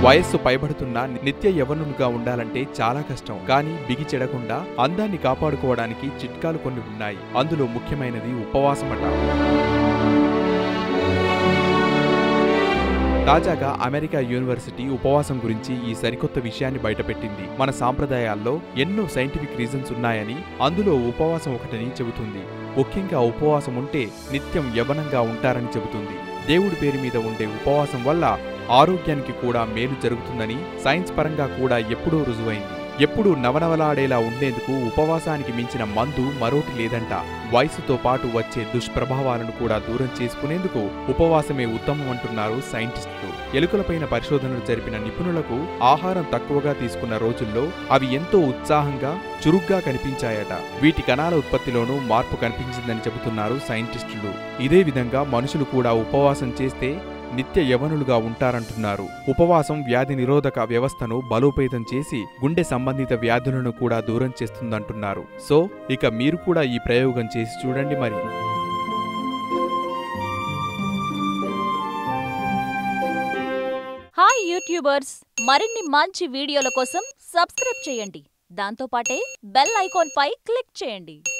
వయస్సు పైబడుతున్నా నిత్య యవనులుగా ఉండాలంటే చాలా కష్టం కానీ బిగి చెడకుండా అందాన్ని కాపాడుకోవడానికి చిట్కాలు కొన్ని ఉన్నాయి అందులో ముఖ్యమైనది ఉపవాసమట తాజాగా అమెరికా యూనివర్సిటీ ఉపవాసం గురించి ఈ సరికొత్త విషయాన్ని బయటపెట్టింది మన సాంప్రదాయాల్లో ఎన్నో సైంటిఫిక్ రీజన్స్ ఉన్నాయని అందులో ఉపవాసం ఒకటని చెబుతుంది ముఖ్యంగా ఉపవాసం ఉంటే నిత్యం యవనంగా ఉంటారని చెబుతుంది దేవుడి పేరు మీద ఉండే ఉపవాసం వల్ల ఆరోగ్యానికి కూడా మేలు జరుగుతుందని సైన్స్ పరంగా కూడా ఎప్పుడూ రుజువైంది ఎప్పుడూ నవనవలాడేలా ఉండేందుకు ఉపవాసానికి మించిన మందు మరోటి లేదంట వయసుతో పాటు వచ్చే దుష్ప్రభావాలను కూడా దూరం చేసుకునేందుకు ఉపవాసమే ఉత్తమం అంటున్నారు సైంటిస్టులు ఎలుకలపైన పరిశోధనలు జరిపిన నిపుణులకు ఆహారం తక్కువగా తీసుకున్న రోజుల్లో అవి ఎంతో ఉత్సాహంగా చురుగ్గా కనిపించాయట వీటి కణాల ఉత్పత్తిలోనూ మార్పు కనిపించిందని చెబుతున్నారు సైంటిస్టులు ఇదే విధంగా మనుషులు కూడా ఉపవాసం చేస్తే నిత్య యవనులుగా ఉంటారంటున్నారు ఉపవాసం వ్యాధి నిరోధక వ్యవస్థను బలోపేతం చేసి గుండె సంబంధిత వ్యాధులను కూడా దూరం చేస్తుందంటున్నారు సో ఇక మీరు కూడా ఈ ప్రయోగం చేసి చూడండి మరి హాయ్ యూట్యూబర్స్ మరిన్ని మంచి వీడియోల కోసం సబ్స్క్రైబ్ చేయండి దాంతోపాటే బెల్ ఐకాన్ పై క్లిక్ చేయండి